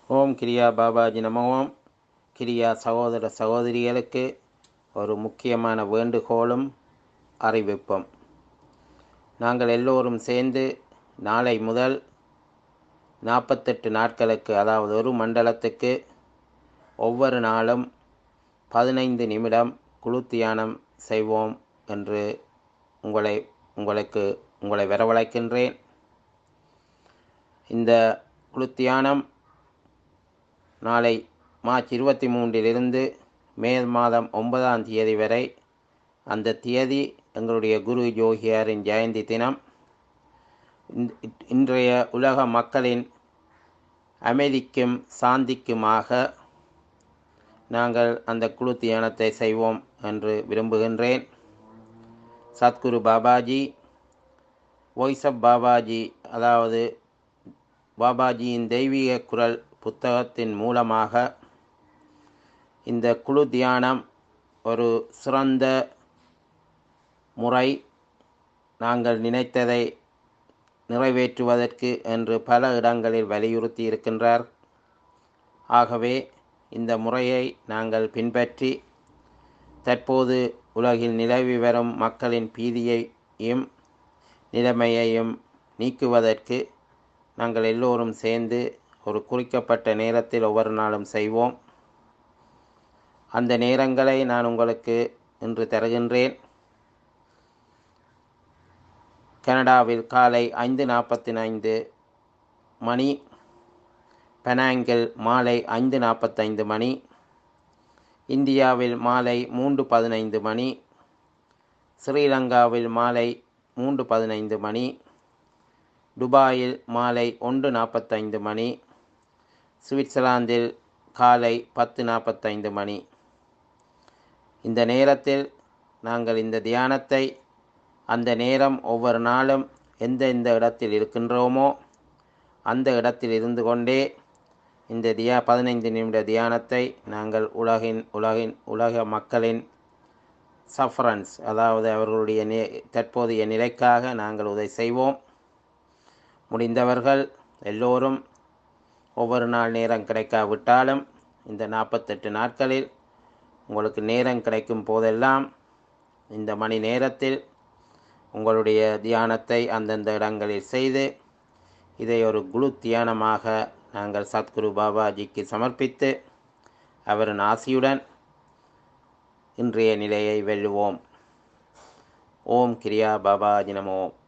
ஓம் கிரியா பாபாஜி நம ஓம் கிரியா சகோதர சகோதரிகளுக்கு ஒரு முக்கியமான வேண்டுகோளும் அறிவிப்பும் நாங்கள் எல்லோரும் சேர்ந்து நாளை முதல் நாற்பத்தெட்டு நாட்களுக்கு அதாவது ஒரு மண்டலத்துக்கு ஒவ்வொரு நாளும் பதினைந்து நிமிடம் குழு தியானம் செய்வோம் என்று உங்களை உங்களுக்கு உங்களை வரவழைக்கின்றேன் இந்த குழு தியானம் நாளை மார்ச் இருபத்தி மூன்றிலிருந்து மே மாதம் ஒன்பதாம் தேதி வரை அந்த தேதி எங்களுடைய குரு ஜோகியாரின் ஜெயந்தி தினம் இன்- இன்றைய உலக மக்களின் அமைதிக்கும் சாந்திக்குமாக நாங்கள் அந்த குழு தியானத்தை செய்வோம் என்று விரும்புகின்றேன் சத்குரு பாபாஜி வாய்ஸ் ஆஃப் பாபாஜி அதாவது பாபாஜியின் தெய்வீக குரல் புத்தகத்தின் மூலமாக இந்த குழு தியானம் ஒரு சிறந்த முறை நாங்கள் நினைத்ததை நிறைவேற்றுவதற்கு என்று பல இடங்களில் வலியுறுத்தி இருக்கின்றார் ஆகவே இந்த முறையை நாங்கள் பின்பற்றி தற்போது உலகில் நிலவி வரும் மக்களின் பீதியையும் நிலைமையையும் நீக்குவதற்கு நாங்கள் எல்லோரும் சேர்ந்து ஒரு குறிக்கப்பட்ட நேரத்தில் ஒவ்வொரு நாளும் செய்வோம் அந்த நேரங்களை நான் உங்களுக்கு இன்று தருகின்றேன் கனடாவில் காலை ஐந்து நாற்பத்தி ஐந்து மணி பெனாங்கில் மாலை ஐந்து நாற்பத்தைந்து மணி இந்தியாவில் மாலை மூன்று பதினைந்து மணி ஸ்ரீலங்காவில் மாலை மூன்று பதினைந்து மணி துபாயில் மாலை ஒன்று நாற்பத்தைந்து மணி சுவிட்சர்லாந்தில் காலை பத்து நாற்பத்தைந்து மணி இந்த நேரத்தில் நாங்கள் இந்த தியானத்தை அந்த நேரம் ஒவ்வொரு நாளும் எந்த எந்த இடத்தில் இருக்கின்றோமோ அந்த இடத்தில் இருந்து கொண்டே இந்த தியா பதினைந்து நிமிட தியானத்தை நாங்கள் உலகின் உலகின் உலக மக்களின் சஃபரன்ஸ் அதாவது அவர்களுடைய நே தற்போதைய நிலைக்காக நாங்கள் உதவி செய்வோம் முடிந்தவர்கள் எல்லோரும் ஒவ்வொரு நாள் நேரம் கிடைக்காவிட்டாலும் இந்த நாற்பத்தெட்டு நாட்களில் உங்களுக்கு நேரம் கிடைக்கும் போதெல்லாம் இந்த மணி நேரத்தில் உங்களுடைய தியானத்தை அந்தந்த இடங்களில் செய்து இதை ஒரு குழு தியானமாக நாங்கள் சத்குரு பாபாஜிக்கு சமர்ப்பித்து அவரின் ஆசியுடன் இன்றைய நிலையை வெல்லுவோம் ஓம் கிரியா பாபாஜி நமோ